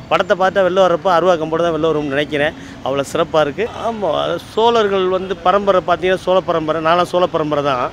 படத்தை பார்த்தா வெளில வர்றப்போ அருவா கம்போடு தான் வெளில வரும்னு நினைக்கிறேன் அவ்வளோ சிறப்பாக இருக்குது ஆமாம் சோழர்கள் வந்து பரம்பரை பார்த்தீங்கன்னா சோழ பரம்பரை நானும் சோழ பரம்பரை தான்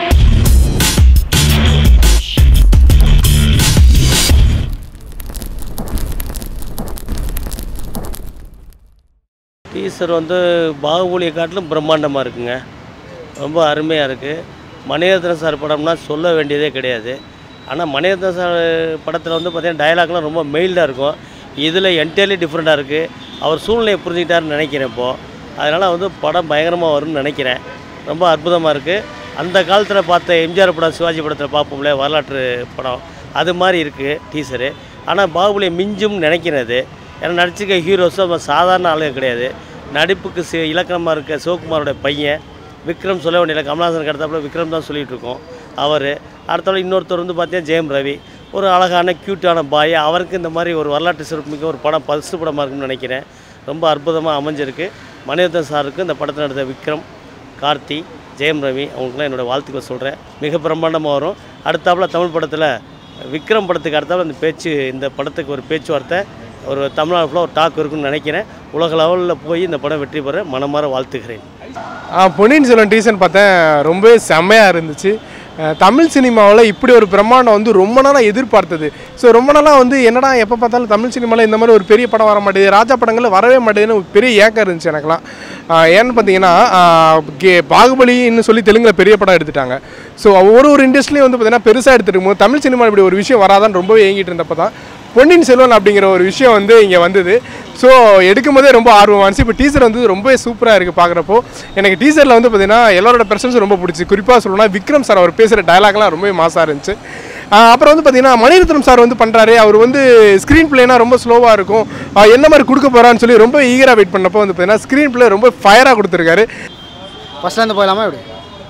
டீசர் வந்து பாகுபலியை காட்டிலும் பிரம்மாண்டமாக இருக்குங்க ரொம்ப அருமையாக இருக்குது மணிரத்னம் சார் படம்னா சொல்ல வேண்டியதே கிடையாது ஆனால் மணிரத்னம் சார் படத்தில் வந்து பார்த்திங்கன்னா டயலாக்லாம் ரொம்ப மெயில்டாக இருக்கும் இதில் என்டையர்லி டிஃப்ரெண்ட்டாக இருக்குது அவர் சூழ்நிலையை புரிஞ்சுக்கிட்டாருன்னு நினைக்கிறேன் இப்போது அதனால் வந்து படம் பயங்கரமாக வரும்னு நினைக்கிறேன் ரொம்ப அற்புதமாக இருக்குது அந்த காலத்தில் பார்த்த எம்ஜிஆர் படம் சிவாஜி படத்தில் பார்ப்போம்ல வரலாற்று படம் அது மாதிரி இருக்குது டீசரு ஆனால் பாகுபலியை மிஞ்சும்னு நினைக்கிறது ஏன்னா நடிச்சிருக்க ஹீரோஸும் அவன் சாதாரண ஆளுங்க கிடையாது நடிப்புக்கு சி இலக்கணமாக இருக்க சிவகுமாரோட பையன் விக்ரம் சொல்ல வேண்டிய கமலஹாசன் கிடத்தாப்புல விக்ரம் தான் சொல்லிகிட்டு இருக்கோம் அவர் அடுத்தவரை இன்னொருத்தர் வந்து பார்த்தீங்கன்னா ஜெயம் ரவி ஒரு அழகான க்யூட்டான பாய் அவருக்கு இந்த மாதிரி ஒரு வரலாற்று சிறப்புமிக்க ஒரு படம் பரிசு படமாக இருக்கும்னு நினைக்கிறேன் ரொம்ப அற்புதமாக அமைஞ்சிருக்கு மணிரத்னம் சாருக்கு இந்த படத்தில் நடித்த விக்ரம் கார்த்தி ஜெயம் ரவி அவங்களுக்குலாம் என்னோடய வாழ்த்துக்களை சொல்கிறேன் மிக பிரம்மாண்டமாக வரும் அடுத்தாப்புல தமிழ் படத்தில் விக்ரம் படத்துக்கு அடுத்தாப்புல இந்த பேச்சு இந்த படத்துக்கு ஒரு பேச்சுவார்த்தை ஒரு தமிழ்நாடு ஃபுல்லாக ஒரு டாக் இருக்குன்னு நினைக்கிறேன் உலக லெவலில் போய் இந்த படம் வெற்றி பெற மனமாற வாழ்த்துகிறேன் ஆ, பொன்னியின் செல்வன் டீசன் பார்த்தேன் ரொம்பவே செம்மையாக இருந்துச்சு அஹ், தமிழ் சினிமாவில் இப்படி ஒரு பிரம்மாண்டம் வந்து ரொம்ப நாளாக எதிர்பார்த்தது ஸோ ரொம்ப நாளாக வந்து என்னடா எப்போ பார்த்தாலும் தமிழ் சினிமாவில் இந்த மாதிரி ஒரு பெரிய படம் வர மாட்டேது ராஜா படங்கள் வரவே மாட்டேதுன்னு ஒரு பெரிய ஏக்கம் இருந்துச்சு எனக்குலாம் ஆஹ், ஏன்னு பார்த்தீங்கன்னா ஆஹ், கே பாகுபலின்னு சொல்லி தெலுங்கில் பெரிய படம் எடுத்துட்டாங்க ஸோ ஒரு ஒரு இண்டஸ்ட்ரிலையும் வந்து பார்த்தீங்கன்னா பெருசாக எடுத்துட்டு போது தமிழ் சினிமா இப்படி ஒரு விஷயம் வராதான்னு ரொம்பவே ஏங்கிட்டு இருந்தப்போ தான் பொன்னியின் செல்வன் அப்படிங்கிற ஒரு விஷயம் வந்து இங்கே வந்தது ஸோ எடுக்கும் போதே ரொம்ப ஆர்வமாக இருந்துச்சு இப்போ டீசர் வந்து ரொம்பவே சூப்பராக இருக்குது பார்க்குறப்போ எனக்கு டீசரில் வந்து பார்த்தீங்கன்னா எல்லாரோட பிரசன்ஸ் ரொம்ப பிடிச்சி குறிப்பாக சொல்லணும்னா விக்ரம் சார் அவர் பேசுகிற டயலாக்லாம் ரொம்பவே மாசாக இருந்துச்சு ஆஹ் அப்புறம் வந்து பார்த்தீங்கன்னா மணிரத்னம் சார் வந்து பண்ணுறாரு அவர் வந்து ஸ்க்ரீன் பிளேனா ரொம்ப ஸ்லோவாக இருக்கும் ஆஹ் என்ன மாதிரி கொடுக்க போகிறான்னு சொல்லி ரொம்ப ஈகராக வெயிட் பண்ணப்போ வந்து பார்த்தீங்கன்னா ஸ்க்ரீன் பிளே ரொம்ப ஃபயராக கொடுத்துருக்காரு ஃபஸ்ட்லேருந்து போயிடலாமா எப்படி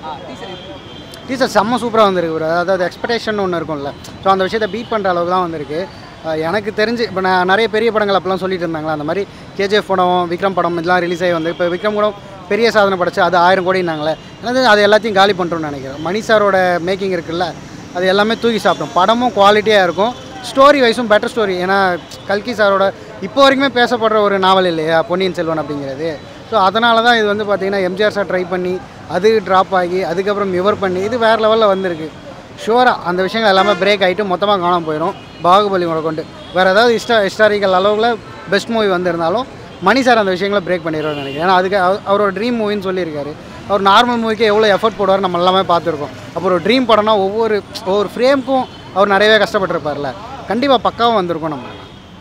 டீச்சர் செம்ம சூப்பராக வந்திருக்கு bro. அதாவது எக்ஸ்பெக்டேஷன் ஒன்று இருக்கும்ல ஸோ அந்த விஷயத்தை பீட் பண்ணுற அளவுக்கு தான் வந்திருக்கு அஹ் எனக்கு தெரிஞ்சு இப்போ நான் நிறைய பெரிய படங்கள் அப்போலாம் சொல்லிட்டு இருந்தாங்களா அந்த மாதிரி கேஜிஎஃப் படம் விக்ரம் படம் இதெல்லாம் ரிலீஸ் ஆகி வந்து இப்போ விக்ரம் கூட பெரிய சாதனை படைச்சு அது ஆயிரம் கோடினாங்களே எனக்கு அது எல்லாத்தையும் காலி பண்ணுறோம்னு நினைக்கிறேன் மணி சாரோட மேக்கிங் இருக்குல்ல அது எல்லாமே தூக்கி சாப்பிட்டோம் படமும் குவாலிட்டியாக இருக்கும் ஸ்டோரி வைஸும் பெட்டர் ஸ்டோரி ஏன்னா கல்கி சாரோட இப்போ வரைக்குமே பேசப்படுற ஒரு நாவல் இல்லையா பொன்னியின் செல்வன் அப்படிங்கிறது ஸோ அதனால தான் இது வந்து பார்த்தீங்கன்னா எம்ஜிஆர் சார் ட்ரை பண்ணி அது ட்ராப் ஆகி அதுக்கப்புறம் இவர் பண்ணி இது வேறு லெவலில் வந்திருக்கு ஷுவராக அந்த விஷயங்கள் எல்லாமே பிரேக் ஆகிட்டு மொத்தமாக காணாமல் போயிடும் பாகுபலி முறை கொண்டு வேறு ஏதாவது ஹிஸ்டா ஹிஸ்டாரிக்கல் அளவில் பெஸ்ட் மூவி வந்திருந்தாலும் மணி சார் அந்த விஷயங்களை பிரேக் பண்ணிடுவார்னு நினைக்கிறேன் ஏன்னா அதுக்கு அவ- அவரோட ட்ரீம் மூவின்னு சொல்லியிருக்காரு அவர் நார்மல் மூவிக்கு எவ்வளோ எஃபர்ட் போடுவார் நம்ம எல்லாமே பார்த்துருக்கோம் அப்புறம் ஒரு ட்ரீம் படம்னா ஒவ்வொரு ஒவ்வொரு ஃப்ரேமுக்கும் அவர் நிறையவே கஷ்டப்பட்டிருப்பார்ல கண்டிப்பாக பக்காவும் வந்திருக்கும் நம்ம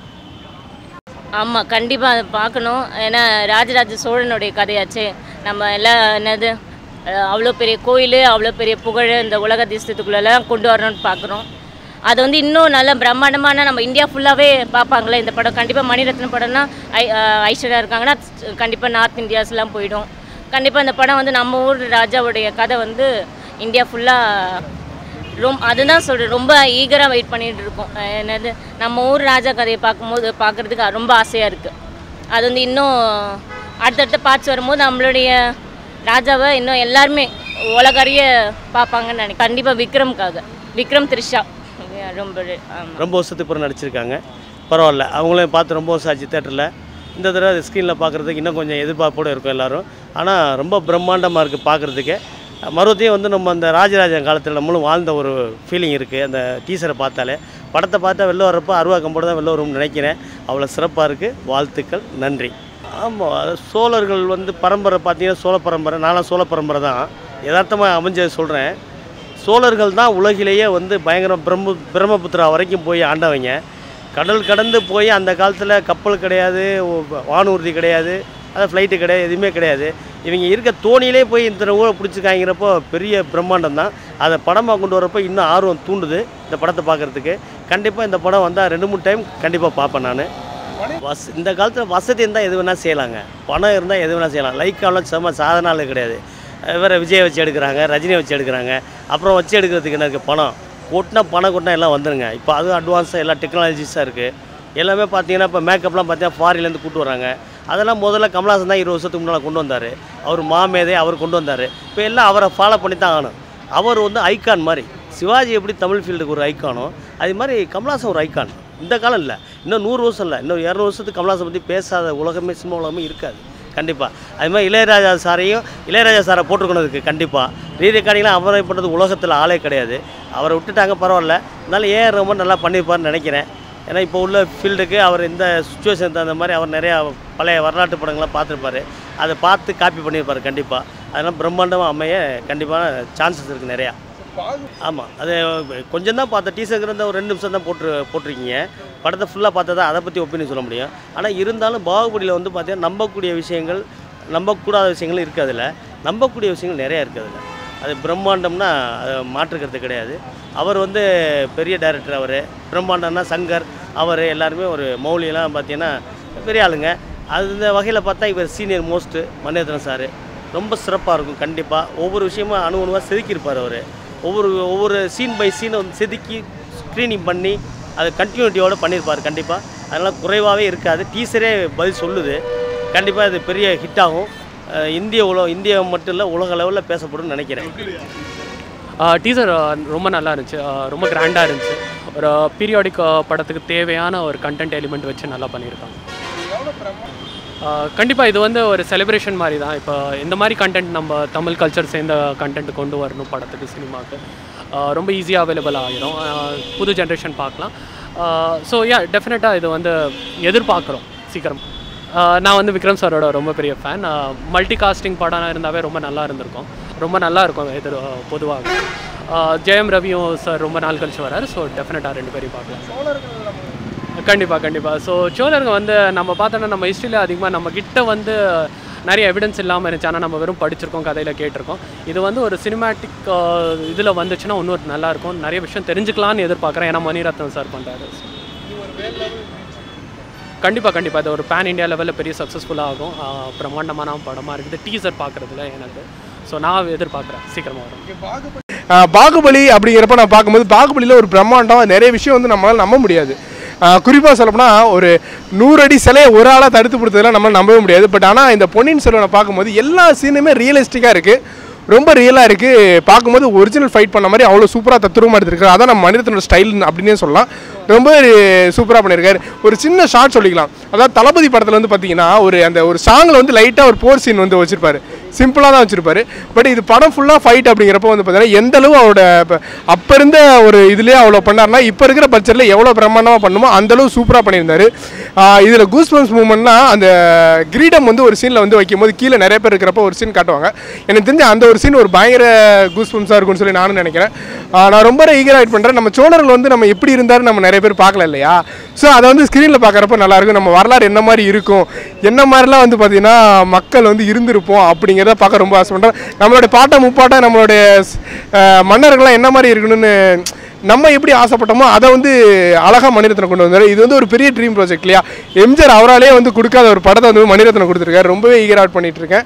ஆமாம் கண்டிப்பாக அதை பார்க்கணும் ஏன்னா ராஜராஜ சோழனுடைய கதையாச்சே நம்ம எல்லாம் என்னது அஹ், அவ்வளோ பெரிய கோயில் அவ்வளோ பெரிய புகழ் இந்த உலக தேசத்துக்குள்ளெல்லாம் கொண்டு வரணும்னு பார்க்குறோம் அது வந்து இன்னும் நல்ல பிரம்மாண்டமான நம்ம இந்தியா ஃபுல்லாகவே பார்ப்பாங்களே இந்த படம் கண்டிப்பாக மணிரத்னம் படம்னா ஐ அஹ், ஐஸ்வர்யா இருக்காங்கன்னா கண்டிப்பாக நார்த் இந்தியாஸ்லாம் போயிடும் கண்டிப்பாக இந்த படம் வந்து நம்ம ஊர் ராஜாவுடைய கதை வந்து இந்தியா ஃபுல்லாக ரொம்ப அதுதான் சொல்கிறேன் ரொம்ப ஈகராக வெயிட் பண்ணிட்டு இருக்கோம் அஹ் என்னது நம்ம ஊர் ராஜா கதையை பார்க்கும்போது பார்க்குறதுக்கு ரொம்ப ஆசையாக இருக்குது அது வந்து இன்னும் அடுத்தடுத்த பார்ட்ஸ் வரும்போது நம்மளுடைய ராஜாவை இன்னும் எல்லாருமே உலகறிய பார்ப்பாங்கன்னு நினைக்கிறேன் கண்டிப்பாக விக்ரம்காக விக்ரம் த்ரிஷா ரொம்ப ஆமாம் ரொம்ப வருஷத்துக்கு அப்புறம் நடிச்சிருக்காங்க பரவாயில்ல அவங்களையும் பார்த்து ரொம்ப வருஷம் ஆச்சு தேட்டரில் இந்த தடவை ஸ்க்ரீனில் பார்க்குறதுக்கு இன்னும் கொஞ்சம் எதிர்பார்ப்போடு இருக்கும் எல்லாரும் ஆனால் ரொம்ப பிரம்மாண்டமாக இருக்குது பார்க்குறதுக்கு மறுபடியும் வந்து நம்ம அந்த ராஜராஜன் காலத்தில் நம்மளும் வாழ்ந்த ஒரு ஃபீலிங் இருக்குது அந்த டீசரை பார்த்தாலே படத்தை பார்த்தா வெளில வர்றப்போ அருவா கம்போடு தான் வெளில வரும்னு நினைக்கிறேன் அவ்வளோ சிறப்பாக இருக்குது வாழ்த்துக்கள் நன்றி ஆமாம் அது சோழர்கள் வந்து பரம்பரை பார்த்தீங்கன்னா சோழ பரம்பரை நானும் சோழ பரம்பரை தான் யதார்த்தமாக அமைஞ்சது சொல்கிறேன் சோழர்கள் தான் உலகிலேயே வந்து பயங்கரம் பிரம்ம பிரம்மபுத்திரா வரைக்கும் போய் ஆண்டவங்க கடல் கடந்து போய் அந்த காலத்தில் கப்பல் கிடையாது ஒ- வானூர்தி கிடையாது அதாவது ஃப்ளைட்டு கிடையாது எதுவுமே கிடையாது இவங்க இருக்க தோணியிலே போய் இந்த ஊரை பிடிச்சிக்காங்கிறப்போ பெரிய பிரம்மாண்டம் தான் அதை படமாக கொண்டு வரப்போ இன்னும் ஆர்வம் தூண்டுது இந்த படத்தை பார்க்குறதுக்கு கண்டிப்பாக இந்த படம் வந்தால் ரெண்டு மூணு டைம் கண்டிப்பாக பார்ப்பேன் நான் வஸ் இந்த காலத்தில் வசதி இருந்தால் எது வேணால் செய்யலாங்க பணம் இருந்தால் எது வேணால் செய்யலாம் லைக்காலாம் செம்ம சாதனால கிடையாது வேறு விஜய் வச்சு எடுக்கிறாங்க ரஜினி வச்சு எடுக்கிறாங்க அப்புறம் வச்சு எடுக்கிறதுக்கு என்ன இருக்குது பணம் கொட்டினா பணம் கொட்டினா எல்லாம் வந்துருங்க இப்போ அதுவும் அட்வான்ஸாக எல்லா டெக்னாலஜிஸாக இருக்குது எல்லாமே பார்த்தீங்கன்னா இப்போ மேக்கப்லாம் பார்த்தீங்கன்னா ஃபாரின்லேருந்து கூட்டு வராங்க அதெல்லாம் முதல்ல கமல்ஹாசன் தான் இருபது வருஷத்துக்கு முன்னால் கொண்டு வந்தார் அவர் மாமேதை அவர் கொண்டு வந்தார் இப்போ எல்லாம் அவரை ஃபாலோ பண்ணி தான் ஆகணும் அவர் வந்து ஐகான் மாதிரி சிவாஜி எப்படி தமிழ் ஃபீல்டுக்கு ஒரு ஐக்கானோ அது மாதிரி கமல்ஹாசன் ஒரு ஐகான் இந்த காலம் இல்லை இன்னும் நூறு வருஷம் இல்லை இன்னும் இரநூறு வருஷத்துக்கு கமலாசன் பற்றி பேசாத உலகமே சினிமா உலகமே இருக்காது கண்டிப்பாக அது மாதிரி இளையராஜா சாரையும் இளையராஜா சாரை போட்டுக்கணும் இருக்குது கண்டிப்பாக ரீரெக்கார்டிங்லாம் அவரை பண்ணுறது உலகத்தில் ஆளே கிடையாது அவரை விட்டுட்டாங்க பரவாயில்ல இருந்தாலும் ஏன் ரொம்ப நல்லா பண்ணியிருப்பாருன்னு நினைக்கிறேன் ஏன்னா இப்போ உள்ள ஃபீல்டுக்கு அவர் இந்த சுச்சுவேஷன் தகுந்த மாதிரி அவர் நிறையா பழைய வரலாற்று படங்கள்லாம் பார்த்துருப்பாரு அதை பார்த்து காப்பி பண்ணியிருப்பார் கண்டிப்பாக அதெல்லாம் பிரம்மாண்டமாக அமைய கண்டிப்பாக சான்சஸ் இருக்குது நிறையா ஆமாம் அது கொஞ்சம் தான் பார்த்த டீசருங்கிற ஒரு ரெண்டு நிமிஷம் தான் போட்டு போட்டிருக்கீங்க படத்தை ஃபுல்லாக பார்த்தா தான் அதை பற்றி ஒப்பீனியன் சொல்ல முடியும் ஆனால் இருந்தாலும் பாகுபலியில் வந்து பார்த்தீங்கன்னா நம்பக்கூடிய விஷயங்கள் நம்பக்கூடாத விஷயங்களும் இருக்குது அதில் நம்பக்கூடிய விஷயங்கள் நிறையா இருக்குது அதில் அது பிரம்மாண்டம்னா அது மாற்றுக்கிறது கிடையாது அவர் வந்து பெரிய டைரக்டர் அவர் பிரம்மாண்டம்னா சங்கர் அவர் எல்லாருமே ஒரு மௌலியெல்லாம் பார்த்தீங்கன்னா பெரிய ஆளுங்க அது இந்த வகையில் பார்த்தா இவர் சீனியர் மோஸ்ட்டு மணிரத்னம் சார் ரொம்ப சிறப்பாக இருக்கும் கண்டிப்பாக ஒவ்வொரு விஷயமும் அணு அணுவாக செதுக்கியிருப்பார் அவர் ஒவ்வொரு ஒவ்வொரு சீன் பை சீனை வந்து செதுக்கி ஸ்க்ரீனிங் பண்ணி அது கண்டினியூட்டியோடு பண்ணியிருப்பார் கண்டிப்பாக அதனால் குறைவாகவே இருக்காது டீசரே பதில் சொல்லுது கண்டிப்பாக இது பெரிய ஹிட் ஆகும் அஹ் இந்திய உலகம் இந்தியா மட்டும் இல்லை உலக லெவலில் பேசப்படும்னு நினைக்கிறேன் டீசர் ரொம்ப நல்லா இருந்துச்சு ஆஹ் ரொம்ப கிராண்டாக இருந்துச்சு ஒரு பீரியாடிக் படத்துக்கு தேவையான ஒரு கண்டென்ட் எலிமெண்ட் வச்சு நல்லா பண்ணியிருக்காங்க கண்டிப்பாக இது வந்து ஒரு செலிப்ரேஷன் மாதிரி தான் இப்போ இந்த மாதிரி கண்டென்ட் நம்ம தமிழ் கல்ச்சர் சேர்ந்த கண்டென்ட் கொண்டு வரணும் படத்துக்கு சினிமாவுக்கு ஆஹ் ரொம்ப ஈஸியாக அவைலபிள் ஆகிடும் ஆஹ் புது ஜென்ரேஷன் பார்க்கலாம் ஸோ யா டெஃபினட்டாக இது வந்து எதிர்பார்க்குறோம் சீக்கிரம் ஆஹ் நான் வந்து விக்ரம் சாரோட ரொம்ப பெரிய ஃபேன் மல்டி காஸ்டிங் படம் இருந்தாவே ரொம்ப நல்லா இருந்திருக்கும் ரொம்ப நல்லா இருக்கும் இது பொதுவாக ஜெயம் ரவியும் சார் ரொம்ப நாள் கழிச்சு வராரு ஸோ டெஃபினட்டாக ரெண்டு பேரையும் பார்க்கலாம் கண்டிப்பாக கண்டிப்பாக ஸோ சோழருங்க வந்து நம்ம பார்த்தோன்னா நம்ம ஹிஸ்ட்ரியில் அதிகமாக நம்ம கிட்ட வந்து நிறைய எவிடன்ஸ் இல்லாமல் இருந்துச்சு ஆனால் நம்ம வெறும் படிச்சிருக்கோம் கதையில் கேட்டிருக்கோம் இது வந்து ஒரு சினிமேட்டிக் இதில் வந்துச்சுன்னா இன்னும் நல்லாயிருக்கும் நிறைய விஷயம் தெரிஞ்சுக்கலாம்னு எதிர்பார்க்குறேன் ஏன்னா மணிரத்னம் சார் பண்ணுறாரு கண்டிப்பாக கண்டிப்பாக இது ஒரு பேன் இந்தியா லெவலில் பெரிய சக்ஸஸ்ஃபுல்லாக ஆகும் ஆஹ் பிரம்மாண்டமான படமாக இருக்குது டீசர் பார்க்குறதுல எனக்கு ஸோ நான் எதிர்பார்க்குறேன் சீக்கிரமாக வரும் ஆஹ் பாகுபலி அப்படிங்கிறப்ப நான் பார்க்கும்போது பாகுபலியில் ஒரு பிரம்மாண்டம் நிறைய விஷயம் வந்து நம்மளால் நம்ப முடியாது குறிப்பாக சொல்லப்போனால் ஒரு நூறு அடி சிலையை ஒரு ஆளாக தடுத்து கொடுத்ததெல்லாம் நம்மளால் நம்பவே முடியாது பட் ஆனால் இந்த பொன்னியின் செல்வனை பார்க்கும்போது எல்லா சீனுமே ரியலிஸ்டிக்காக இருக்குது ரொம்ப ரியலாக இருக்குது பார்க்கும்போது ஒரிஜினல் ஃபைட் பண்ண மாதிரி அவ்வளோ சூப்பராக தத்துருவமாக எடுத்திருக்காரு அதான் நம்ம மனிதனோட ஸ்டைல் அப்படின்னே சொல்லலாம் ரொம்ப சூப்பராக பண்ணியிருக்காரு ஒரு சின்ன ஷார்ட் சொல்லிக்கலாம் அதாவது தளபதி படத்தில் வந்து பார்த்தீங்கன்னா ஒரு அந்த ஒரு சாங்கில் வந்து லைட்டாக ஒரு போர் சீன் வந்து வச்சிருப்பாரு சிம்பிளாக தான் வச்சிருப்பாரு பட் இது படம் ஃபுல்லாக ஃபைட் அப்படிங்கிறப்ப வந்து பார்த்தீங்கன்னா எந்த அளவு அவரோட இப்ப அப்போ இருந்த ஒரு இதுலேயே அவ்வளோ பண்ணார்னா இப்போ இருக்கிற பட்ஜெட்டில் எவ்வளோ பிரம்மாண்டமாக பண்ணுமோ அந்த அளவு சூப்பராக பண்ணியிருந்தாரு இதில் கூஸ் பம்ஸ் மூமெண்ட்னா அந்த கிரீடம் வந்து ஒரு சீனில் வந்து வைக்கும்போது கீழே நிறைய பேர் இருக்கிறப்ப ஒரு சீன் காட்டுவாங்க எனக்கு தெரிஞ்ச அந்த ஒரு சீன் ஒரு பயங்கர கூஸ் பம்ஸாக இருக்கும்னு சொல்லி நானும் நினைக்கிறேன் ஆஹ் நான் ரொம்ப ஈகராக வெயிட் பண்ணுறேன் நம்ம சோழர்கள் வந்து நம்ம எப்படி இருந்தாரு நம்ம நிறைய பேர் பார்க்கல இல்லையா ஸோ அதை வந்து ஸ்க்ரீனில் பார்க்குறப்ப நல்லாயிருக்கும் நம்ம வரலாறு என்ன மாதிரி இருக்கும் என்ன மாதிரிலாம் வந்து பார்த்திங்கன்னா மக்கள் வந்து இருந்திருப்போம் அப்படிங்கிறத பார்க்க ரொம்ப ஆசைப்படுறேன் நம்மளுடைய பாட்டை முப்பாட்டை நம்மளுடைய ஆஹ் மன்னர்கள்லாம் என்ன மாதிரி இருக்கணும்னு நம்ம எப்படி ஆசைப்பட்டோமோ அதை வந்து அழகாக மணிரத்னம் கொண்டு வந்தார் இது வந்து ஒரு பெரிய ட்ரீம் ப்ராஜெக்ட் இல்லையா எம்ஜிஆர் அவராலே வந்து கொடுக்காத ஒரு படத்தை வந்து மணிரத்னம் கொடுத்துருக்காரு ரொம்பவே ஈகர் அவுட் பண்ணிட்டு இருக்கேன்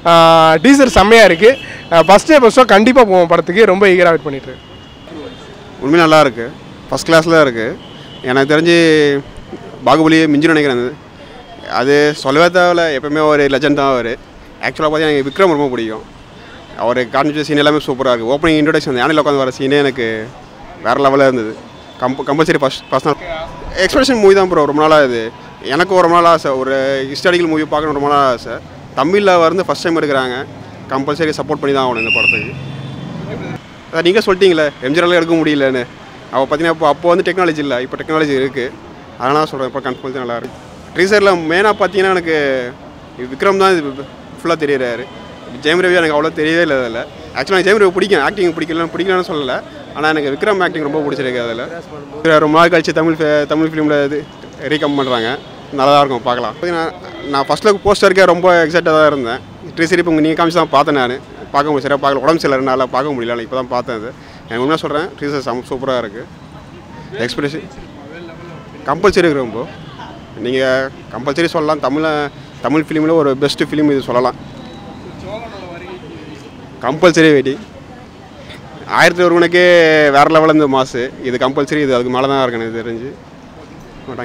டீசர் செம்மையாக இருக்குது ஃபஸ்ட் டே ஃபஸ்ட் ஷோ கண்டிப்பாக போவோம் படத்துக்கு ரொம்ப ஈகர் அவுட் பண்ணிட்டு இருக்கேன் உண்மையாக நல்லா இருக்குது ஃபஸ்ட் கிளாஸில் இருக்குது எனக்கு தெரிஞ்சு பாகுபலியை மிஞ்சி நினைக்கிறேன் அது. அது சொல்லவே தேவையில்ல எப்பவுமே ஒரு லெஜண்ட் தான் அவர் ஆக்சுவலாக பார்த்தீங்கன்னா எனக்கு விக்ரம் ரொம்ப பிடிக்கும் அவர் காமிச்ச சீன் எல்லாமே சூப்பராக இருக்குது ஓப்பனிங் இன்ட்ரோடக்ஷன் யானையில் உட்காந்து வர சீனே எனக்கு வேறு லெவலில் இருந்தது கம்ப compulsory first personal expression movie தான் ப்ரோ ரொம்ப நாளாக இது எனக்கு ஒரு நாள் ஆசை ஒரு ஹிஸ்டாரிக்கல் மூவி பார்க்கணும் ரொம்ப நாள் ஆசை தமிழில் வந்து ஃபஸ்ட் டைம் எடுக்கிறாங்க கம்பல்சரி சப்போர்ட் பண்ணி தான் ஆகணும் இந்த படத்துக்கு அதான் நீங்கள் சொல்லிட்டீங்களே எம்ஜிஆரால் எடுக்க முடியலன்னு அவள் பார்த்தீங்கன்னா இப்போ அப்போ வந்து டெக்னாலஜி இல்லை இப்போ டெக்னாலஜி இருக்குது அதனால் சொல்கிறேன் இப்போ கன்ஃபார்ம் நல்லா இருக்கு ட்ரீசரில் மெயினாக பார்த்தீங்கன்னா எனக்கு விக்ரம் தான் இது ஃபுல்லாக தெரியறாரு ஜெயம் ரவி எனக்கு அவ்வளோ தெரியவே இல்லை அதில் ஆக்சுவலாக எனக்கு ஜெயம் ரவி பிடிக்கும் ஆக்டிங் பிடிக்கலன்னு பிடிக்கலன்னு சொல்லலை ஆனால் எனக்கு விக்ரம் ஆக்டிங் ரொம்ப பிடிச்சிருக்கு அதில் ரொம்ப நாள் கழிச்சு தமிழ் fi- தமிழ் ஃபிலிமில் இது ரீகம் பண்ணுறாங்க நல்லா தான் இருக்கும் பார்க்கலாம் பார்த்தீங்கன்னா நான் ஃபஸ்ட்டில் போஸ்டருக்கே ரொம்ப எக்ஸைட்டாக தான் இருந்தேன் ட்ரீசரி இப்போ நீங்கள் காமிச்சு தான் பார்த்தேன் நான் பார்க்க முடியும் சரியாக பார்க்கல உடம்பு சரியில்லைனால பார்க்க முடியல இப்போ தான் பார்த்தேன் அது எனக்கு உண்மையாக சொல்கிறேன் ட்ரீசர் சம் சூப்பராக இருக்குது எக்ஸ்பிரஷன் கம்பல்சரி இருக்கு ரொம்ப நீங்கள் கம்பல்சரி சொல்லலாம் தமிழ தமிழ் ஃபிலிமில் ஒரு பெஸ்ட்டு ஃபிலிம் இது சொல்லலாம் கம்பல்சரி வெயிட்டிங் ஆயிரத்தி ஒருவனுக்கே வேறு லெவலில் இந்த மாசு இது கம்பல்சரி இது அதுக்கு மேலே தான் இருக்கு எனக்கு தெரிஞ்சு மாட்டாங்க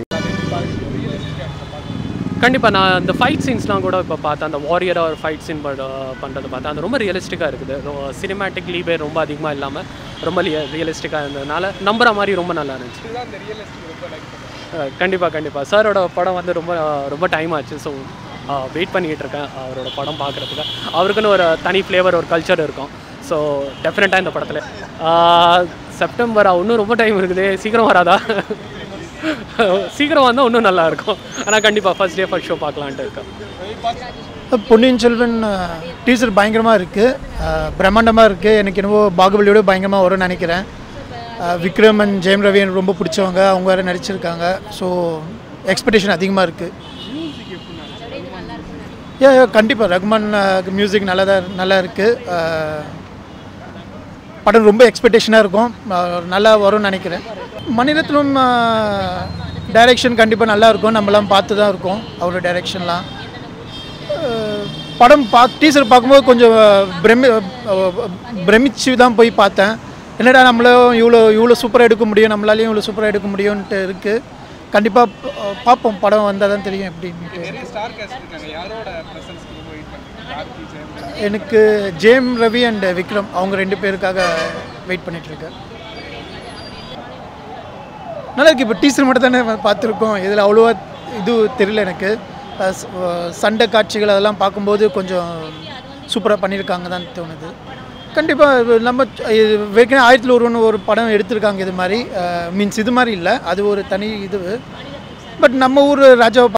கண்டிப்பாக நான் இந்த ஃபைட் சீன்ஸ்லாம் கூட இப்போ பார்த்தேன் அந்த வாரியராக ஒரு ஃபைட் சீன் பண்ணுறது பார்த்தேன் அது ரொம்ப ரியலிஸ்டிக்காக இருக்குது சினிமேட்டிக் லீபே ரொம்ப அதிகமாக இல்லாமல் ரொம்ப ரியலிஸ்டிக்காக இருந்ததுனால நம்புற மாதிரி ரொம்ப நல்லா இருந்துச்சு கண்டிப்பாக கண்டிப்பாக சாரோட படம் வந்து ரொம்ப ரொம்ப டைம் ஆச்சு ஸோ வெயிட் பண்ணிகிட்டு இருக்கேன் அவரோட படம் பார்க்குறதுக்கு அவருக்குன்னு ஒரு தனி ஃப்ளேவர் ஒரு கல்ச்சர் இருக்கும் ஸோ டெஃபினட்டாக இந்த படத்தில் செப்டம்பரா இன்னும் ரொம்ப டைம் இருக்குது சீக்கிரம் வராதா சீக்கிரம் வந்தால் இன்னும் நல்லா இருக்கும் ஆனால் கண்டிப்பாக ஃபர்ஸ்ட் டே ஃபர்ஸ்ட் ஷோ பார்க்கலான்ட்டு இருக்கேன் பொன்னியின் செல்வன் டீசர் பயங்கரமாக இருக்குது பிரம்மாண்டமாக இருக்குது எனக்கு என்னவோ பாகுபலியோட பயங்கரமாக வரும்னு நினைக்கிறேன் அஹ், விக்ரம் அண்ட் ஜெயம் ரவி எனக்கு ரொம்ப பிடிச்சவங்க அவங்க வேறு நடிச்சிருக்காங்க ஸோ எக்ஸ்பெக்டேஷன் அதிகமாக இருக்குது ஏ கண்டிப்பாக ரகுமான் மியூசிக் நல்லா தான் நல்லா இருக்குது படம் ரொம்ப எக்ஸ்பெக்டேஷனாக இருக்கும் அஹ், நல்லா வரும்னு நினைக்கிறேன் மணிரத்னம் டைரெக்ஷன் கண்டிப்பாக நல்லா இருக்கும் நம்மலாம் பார்த்து தான் இருக்கோம் அவரோட டைரெக்ஷன்லாம் அஹ் படம் பா டீசர் பார்க்கும்போது கொஞ்சம் பிரமி அஹ் பிரமிச்சு தான் போய் பார்த்தேன் என்னடா நம்மளும் இவ்வளோ இவ்வளோ சூப்பராக எடுக்க முடியும் நம்மளாலையும் இவ்வளோ சூப்பராக எடுக்க முடியும்ன்ட்டு இருக்குது கண்டிப்பாக பார்ப்போம் படம் வந்தால் தான் தெரியும் எப்படின்ட்டு எனக்கு ஜேம் ரவி அண்ட் விக்ரம் அவங்க ரெண்டு பேருக்காக வெயிட் பண்ணிட்டு இருக்கேன் நல்லா இருக்கு இப்போ டீசர் மட்டும் தானே பார்த்துருக்கோம் இதில் அவ்வளோவா இது தெரியல எனக்கு அஹ் ச- அஹ் சண்டை காட்சிகள் அதெல்லாம் பார்க்கும்போது கொஞ்சம் சூப்பராக பண்ணியிருக்காங்க தான் தோணுது கண்டிப்பாக நம்ம இது ஏற்கனவே ஆயிரத்தில் ஒருவன் ஒரு படம் எடுத்திருக்காங்க இது மாதிரி மீன்ஸ் இது மாதிரி இல்லை அது ஒரு தனி இது பட் நம்ம ஊர் ராஜாவை